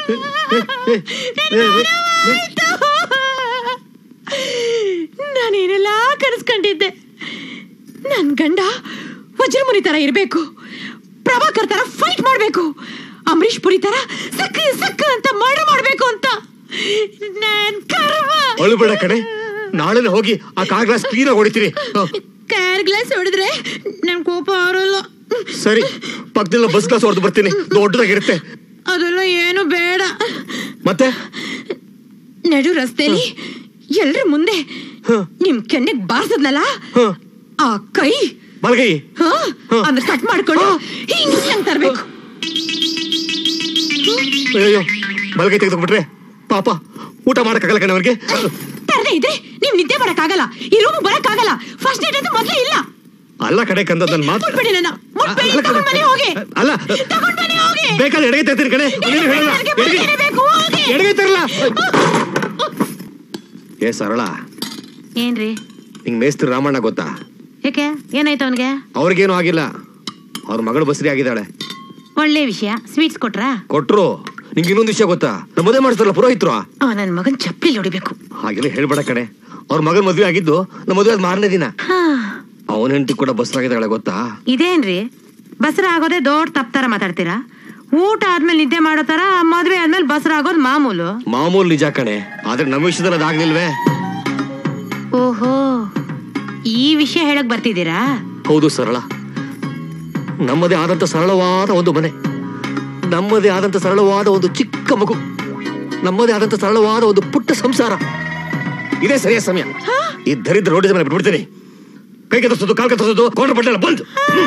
ನಾನೇನೆಲ್ಲ ಕನಸ್ಕೊಂಡಿದ್ದೆ ನನ್ ಗಂಡ ವಜ್ರಮುನಿ ತರ ಇರ್ಬೇಕು ಪ್ರಭಾಕರ್ ತರ ಫೈಟ್ ಮಾಡ್ಬೇಕು ಅಂಬರೀಶ್ ಪುರಿ ತರ ಸಕ್ಕ ಸಕ್ಕ ಅಂತ ಮರ್ಡರ್ ಮಾಡ್ಬೇಕು ಅಂತ ನನ್ ಕರ್ಮ ಅಳುಬೇಡ ಕಣೆ ನಾಳೆ ಹೋಗಿ ಆ ಕಾಗ್ಲ ಸ್ಪೀಡ್ ಹೊಡಿತೀರಿ ಹ, ಕಾರ್ ಗ್ಲಾಸ್ ಹೊಡೆದ್ರೆ ನನ್ ಕೋಪ ಆರಲ್ಲ ಸರಿ ಪಕ್ಕದಲ್ಲ ಬಸ್ ಕ್ಲಾಸ್ ಹೊಡೆದು ಬರ್ತೀನಿ ದೊಡ್ಡದಾಗಿರುತ್ತೆ ಅದೆಲ್ಲ ಏನು ಬೇಡ ಮತ್ತೆ ನಡು ರಸ್ತೆಲಿ ಎಲ್ರ ಮುಂದೆ ಹ. ನಿಮ್ ಕೆನ್ನೆಗ್ ಬಾರ್ಸದ್ನಲ್ಲ ಹ, ಆ ಕೈ ಬಲಗೈ ಹ? ಹ. ಅದನ್ನ ಕಟ್ ಮಾಡ್ಕೊಂಡು ಹಿಂಗ್ ಹಿಂಗ್ ತರ್ಬೇಕು ಅಯ್ಯೋ ಬಲಗೈ ತೆಗೆದುಬಿಟ್ರೆ ಪಾಪ ಊಟ ಮಾಡಕ್ಕಾಗಲ್ಲ ಕಣೆ ಅವ್ರಿಗೆ ತರದೇ ಇದ್ರೆ ನೀವ್ ನಿದ್ದೆ ಮಾಡಕ್ಕಾಗಲ್ಲ ಈ ರೂಮ್ ಬರಕ್ಕಾಗಲ್ಲ ಫಸ್ಟ್ ನೈಟ್ ಅಂತ ಮೊದ್ಲೇ ಇಲ್ಲ ಅಲ್ಲ ಕಡೆ ಕಂದ ನನ್ನ ಮಾತು ಮುಟ್ಬಿಡಿ ನನ್ನ ಮುಟ್ಬೇಡಿ ಅಲ್ಲ ಕಣೆ. ತಗೊಂಡ್ ಬನ್ನಿ ಹೋಗಿ ಅಲ್ಲ ತಗೊಂಡ್ ಬನ್ನಿ ಹೋಗಿ ಬೇಕಾದ್ರೆ ಎಡಗೈ ತೆಗ್ತೀನಿ ಕಣೆ ನೀನು ಹೇಳಲ್ಲ ನನಗೆ ಎಡಗೈ ಬಲಗೈನೇ ಬೇಕು ಹೋಗಿ ಎಡಗೈ ತರಲ್ಲ ಏ ಸರಳ ಏನ್ರಿ ನಿಂಗ್ ಮೇಸ್ತ್ರಿ ರಾಮಣ್ಣ ಗೊತ್ತಾ ಯಾಕೆ ಏನಾಯ್ತು ಅವನ್ಗೆ ಅವ್ರಿಗೇನು ಆಗಿಲ್ಲ ಅವ್ರ ಮಗಳು ಬಸ್ರಿ ಆಗಿದ್ದಾಳೆ ಒಳ್ಳೆ ವಿಷಯ ಸ್ವೀಟ್ಸ್ ಕೊಟ್ರಾ ಕೊಟ್ರು ನಿಂಗೆ ಇನ್ನೊಂದು ವಿಷಯ ಗೊತ್ತಾ ನಮ್ಮ ಮದುವೆ ಮಾಡಿಸ್ತಾರಲ್ಲ ಪುರೋಹಿತ್ರು ಆ ನನ್ ಮಗನ್ ಚಪ್ಪಲಿ ಹೊಡಿಬೇಕು ಹಾಗೆಲ್ಲ ಹೇಳ್ಬೇಡ ಕಣೆ ಅವ್ರ ಮಗನ ಮದುವೆ ಆಗಿದ್ದು ನಮ್ಮ ಮದುವೆ ಆದ್ ಮಾರನೇ ದಿನ ಹಾ ಅವನ ಹೆಂಡತಿ ಕೂಡ ಬಸ್ರಾಗಿದ್ದಾಳೆ ಗೊತ್ತಾ ಇದೇನ್ರಿ ಬಸರ ಆಗೋದೇ ದೊಡ್ಡ ತಪ್ಪ ತರ ಮಾತಾಡ್ತೀರಾ ಊಟ ಆದ್ಮೇಲೆ ನಿದ್ದೆ ಮಾಡೋ ತರ ಮದ್ವೆ ಆದ್ಮೇಲೆ ಬಸರ ಆಗೋದು ಮಾಮೂಲು ಮಾಮೂಲು ನಿಜ ಕಣೆ ಆದ್ರೆ ನಮ್ಮ ವಿಷಯದಲ್ಲಿ ಅದಾಗ್ಲಿಲ್ವೇ ಓಹೋ ಈ ವಿಷಯ ಹೇಳಕ್ ಬರ್ತಿದ್ದೀರಾ ಹೌದು ಸರಳ ನಮ್ಮದೇ ಆದಂತ ಸರಳವಾದ ಒಂದು ಮನೆ ನಮ್ಮದೇ ಆದಂತ ಸರಳವಾದ ಒಂದು ಚಿಕ್ಕ ಮಗು ನಮ್ಮದೇ ಆದಂತ ಸರಳವಾದ ಒಂದು ಪುಟ್ಟ ಸಂಸಾರ ಇದೇ ಸರಿಯಾದ ಸಮಯ ಈ ದರಿದ್ರ ರೋಡಿದ ಮೇಲೆ ಬಿಟ್ಬಿಡ್ತೀನಿ ಕೈ ಕತ್ತರಿಸೋದು ಕಾಲ್ ಕತ್ತರಿಸೋದು ಕೋಟರ್ ಬಟ್ಟೆಲ್ಲ ಬಂದು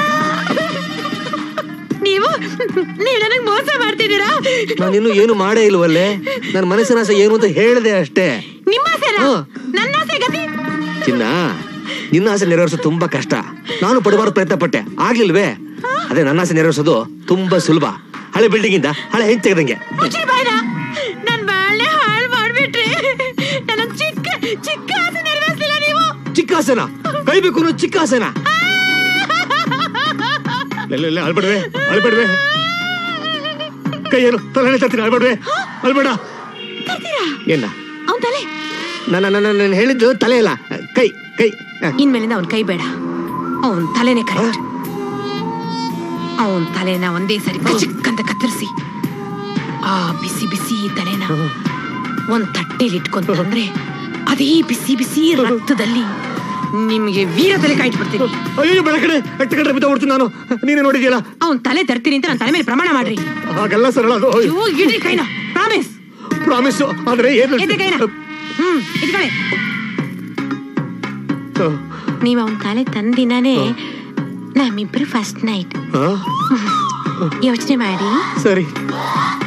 ನೀವು ನೀವು ನನಗ್ ಮೋಸ ಮಾಡ್ತಿದ್ದೀರಾ ನಾನಿನ್ನು ಏನು ಮಾಡೇ ಇಲ್ವಲ್ಲೇ ನನ್ನ ಮನಸ್ಸಿನ ಆಸೆ ಏನು ಅಂತ ಹೇಳಿದೆ ಅಷ್ಟೇ ನಿಮ್ಮ ಆಸೆನಾ ಹಾ. ನನ್ನ ಆಸೆ ಗತಿ ಚಿನ್ನ ನಿನ್ನ ಆಸೆ ನೆರವೇರಿಸೋದು ತುಂಬಾ ಕಷ್ಟ ನಾನು ಪಡಬಾರ್ದು ಪ್ರಯತ್ನ ಪಟ್ಟೆ ಆಗ್ಲಿಲ್ವೇ ಅದೇ ನನ್ನ ಆಸೆ ನೆರವೇರಿಸೋದು ತುಂಬಾ ಸುಲಭ ಹಳೆ ಬಿಲ್ಡಿಂಗ್ ಇಂದ ಹಳೆ ಹೆಂಚ್ ತೆಗೆದಂಗೆ ಮುಚ್ಚಿರಿ ಬಾಯ್ನ ನನ್ ಬಾಳ್ನೆ ಹಾಳು ಮಾಡ್ಬಿಟ್ರಿ ನನ್ನ ಚಿಕ್ಕ ಚಿಕ್ಕ ಆಸೆ ನೆರವೇರಿಸಲಿಲ್ಲ ನೀವು ಚಿಕ್ಕ ಆಸೆನ ಕೈಬೇಕು ಅನ್ನೋ ಚಿಕ್ಕ ಆಸೆನ ಅಳ್ಬೇಡ್ವೆ ಅಳ್ಬೇಡ್ವೆ ಕೈ ಏನು ತಲೆ ತರ್ತೀನಿ ಅಳ್ಬೇಡ್ವೆ ಅಳ್ಬೇಡ ತರ್ತೀರಾ ಏನ ಅವನ್ ತಲೆ ನನ್ನ ನನ್ನ ನಾನು ಹೇಳಿದ್ದು ತಲೆ ಇಲ್ಲ ಕೈ ಕೈ ಹ. ಇನ್ಮೇಲಿಂದ ಅವನ್ ಕೈ ಬೇಡ ಅವನ್ ತಲೆನೇ ಕರೆಕ್ಟ್ ಅವನ್ ತಲೆನ ಒಂದೇ ಸರಿ ಚಿಕ್ಕಂತ ಕತ್ತರಿಸಿ ಆ ಬಿಸಿ ಬಿಸಿ ತಲೆನ ಒಂದ್ ತಟ್ಟೆಲಿ ಇಟ್ಕೊಂತ ಅಂದ್ರೆ ಅದೇ ಬಿಸಿ ಬಿಸಿ ರಕ್ತದಲ್ಲಿ ನಿಮ್ಗೆ ವೀರ ತಲೆ ಕಾಯ್ಟ್ಬಿಡ್ತೀನಿ ಅಯ್ಯೋ ಬೇಡ ಕಡೆ ಎಟ್ಟು ಕಡೆ ಬಿದ್ದೋಗ್ಬಿಡ್ತೀನಿ ನಾನು ನೀನೇ ನೋಡಿದ್ಯಲ್ಲ ಅವನ್ ತಲೆ ತರ್ತೀನಿ ಅಂತ ನನ್ನ ತಲೆ ಮೇಲೆ ಪ್ರಮಾಣ ಮಾಡ್ರಿ ಹಾಗೆಲ್ಲ ಸರಳ ಅದು ಅಯ್ಯೋ ಇಡ್ರಿ ಕೈನ ಪ್ರಾಮಿಸ್ ಪ್ರಾಮಿಸ್ ಆದ್ರೆ ಏನು ಎದೆ ಕೈನ ಹ್ಮ್ ಇಟ್ಕೊಳ್ಳಿ ನೀವ್ ಅವನ್ ತಲೆ ತಂದಿನಾನೇ ನಮ್ಮಿಬ್ರು ಫಸ್ಟ್ ನೈಟ್ ಹ? ಯೋಚನೆ ಮಾಡಿ ಸರಿ